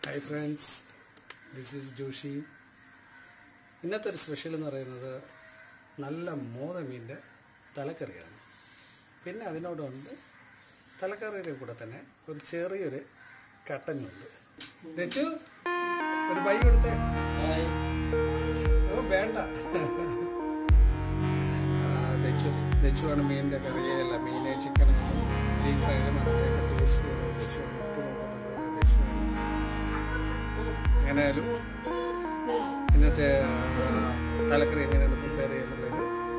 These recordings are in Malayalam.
Hi friends this is Joshi ഇന്നത്തെ ഒരു സ്പെഷ്യൽ എന്ന് പറയുന്നത് നല്ല മോതമീൻ്റെ തലക്കറിയാണ് പിന്നെ അതിനോടുണ്ട് തലക്കറിയുടെ കൂടെ തന്നെ ഒരു ചെറിയൊരു കട്ടനുണ്ട് രച്ചു ഒരു ബൈ കൊടുത്തേ ഓ വേണ്ട ആ, ദച്ചു ദച്ചുവാണ് മീനിൻ്റെ കറിയല്ല മീന് ചിക്കൻ ബീഫ് ആയാലും അതിൻ്റെയൊക്കെ ടേസ്റ്റ് ചെയ്യുന്നത് ദച്ചുവാണ് ഉപ്പ് നോക്കുന്നത് ദച്ചുവാണ് എങ്ങനെയായാലും ഇന്നത്തെ ആ, തലക്കറി എങ്ങനെയാണ് പ്രിപ്പയർ ചെയ്യുന്നുള്ളത്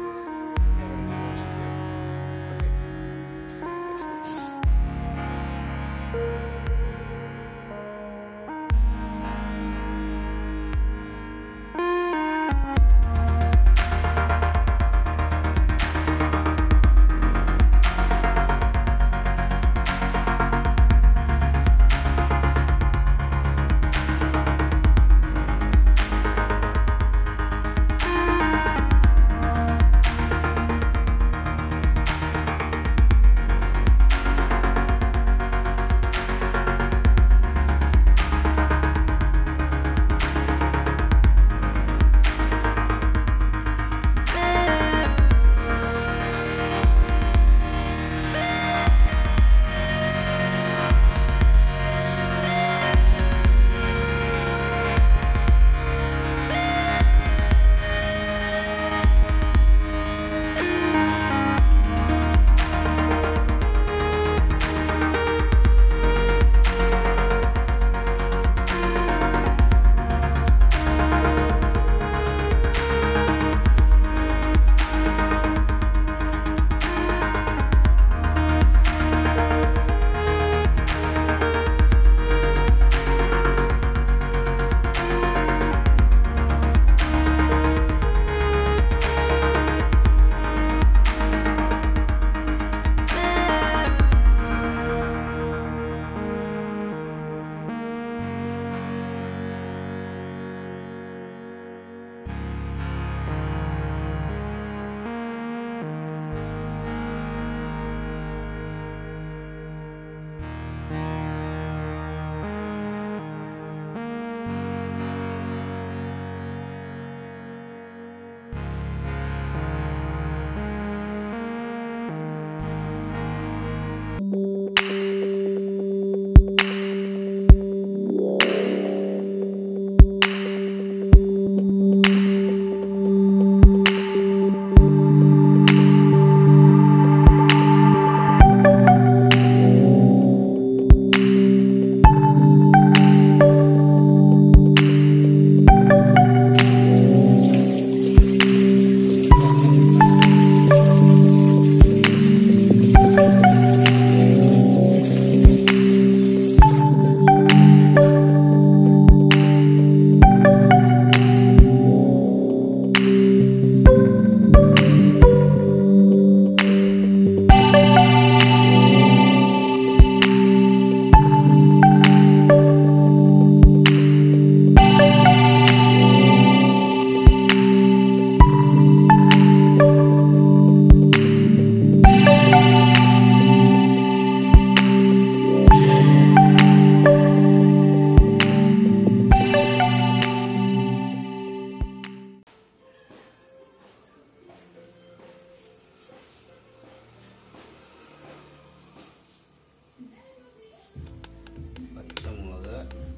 പച്ചമുളക്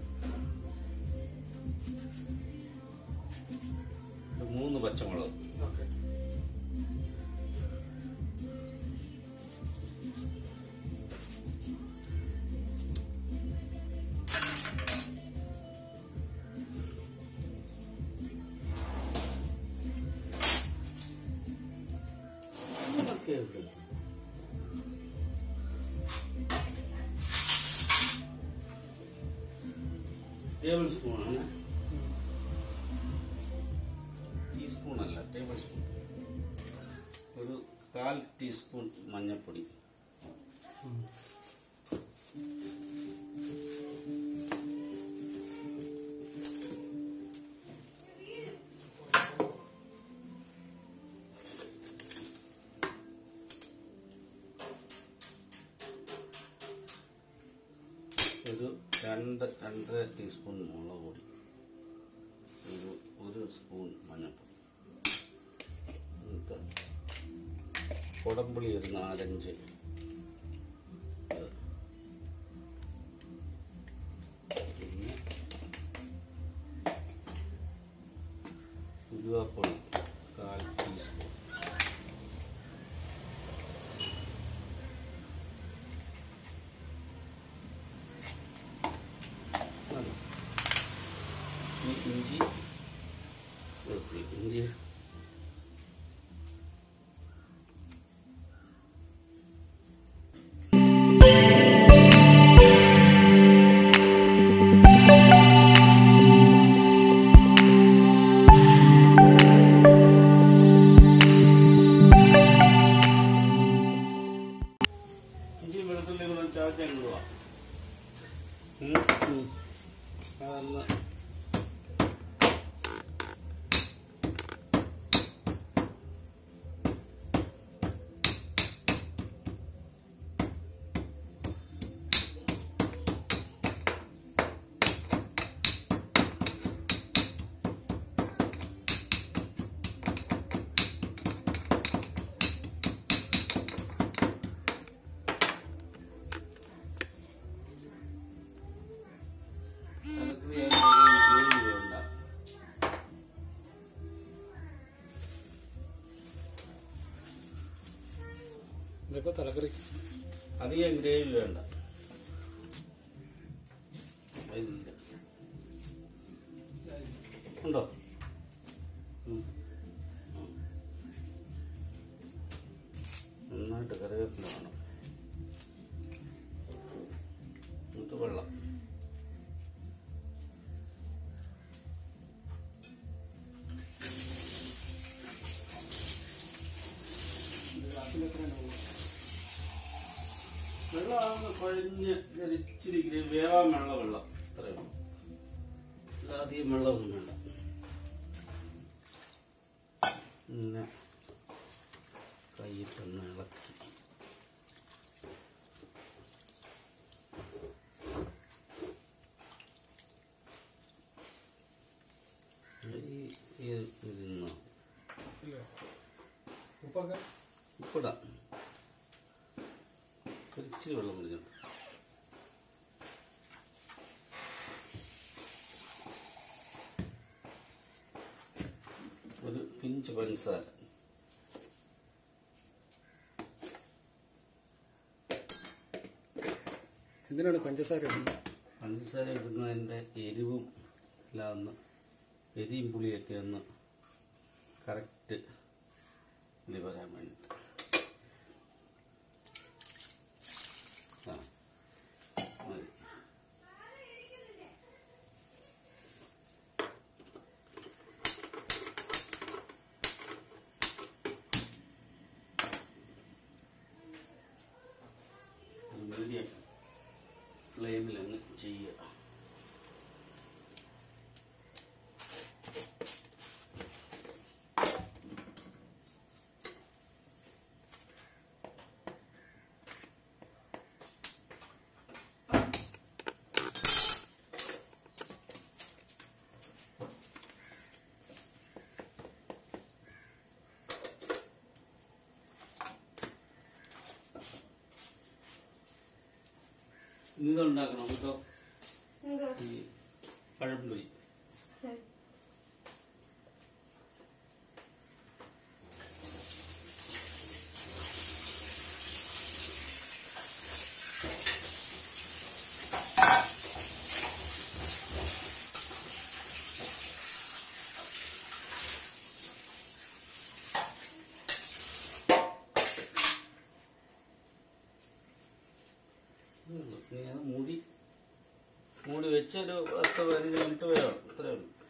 ഒരു മൂന്ന് പച്ചമുളക് ഇതൊക്കെ ഇവിടെ. ടേബിൾ സ്പൂണാണ് ടീസ്പൂൺ അല്ല ടേബിൾ സ്പൂൺ ഒരു കാൽ ടീസ്പൂൺ മഞ്ഞൾപ്പൊടി ഒരു രണ്ട് രണ്ടര ടീസ്പൂൺ മുളക് പൊടി ഒരു ഒരു സ്പൂൺ മഞ്ഞൾപ്പൊടി എന്നിട്ട് കുടംപുളി ഒരു നാലഞ്ച് ഇത്. പിന്നെ ഉലുവാപ്പൊടി കാൽ ടീസ്പൂൺ മതി. ഈ ഇഞ്ചി വെളുത്തുള്ളി ഇഞ്ചി ഇഞ്ചി വെളുത്തുള്ളി കൂടെ ചാച്ചങ്ങുക അതൊന്ന് അതൊക്കെ ഗ്രേവി വേണ്ട ഇതിപ്പോ തലക്കറിക്ക് അധികം ഗ്രേവി വേണ്ട ഇല്ല. ഉണ്ടോ ഉം. ഉം. നന്നായിട്ട് കറിവേപ്പില വേണം എന്നിട്ട് വെള്ളം വെള്ളം ആകുന്ന കുഴഞ്ഞ് ഒരു ഇച്ചിരി ഗ്രേ- വേവാൻ വേണ്ട വെള്ളം അത്രയും അധികം വെള്ളമൊന്നും വേണ്ട പിന്നെ കൈയിട്ടൊന്ന് ഇളക്കി ഈ ഈ ഇതിന്ന് ഇല്ല ഉപ്പൊക്കെ ഉപ്പിടാം ഒരു ഇച്ചിരി വെള്ളം കുടിക്കണം ഒരു പിഞ്ച് പഞ്ചസാര എന്തിനാണ് പഞ്ചസാര ഇടുന്നത് പഞ്ചസാര ഇടുന്നതിൻ്റെ എരിവും എല്ലാം ഒന്ന് എരിയും പുളിയൊക്കെ ഒന്ന് കറക്റ്റ് ഇത് വരാൻ വേണ്ടിയിട്ട് ആ മതി മീഡിയം ഫ്ലെയിമിൽ അങ്ങ് ചെയ്യുക ഇതുണ്ടാക്കണം കേട്ടോ എന്തോ ഈ പഴംപൊരി ഇനി അത് മൂടി മൂടി വെച്ചൊരു പത്ത് പതിനഞ്ച് മിനിറ്റ് വേണം അത്രേ ഉള്ളൂ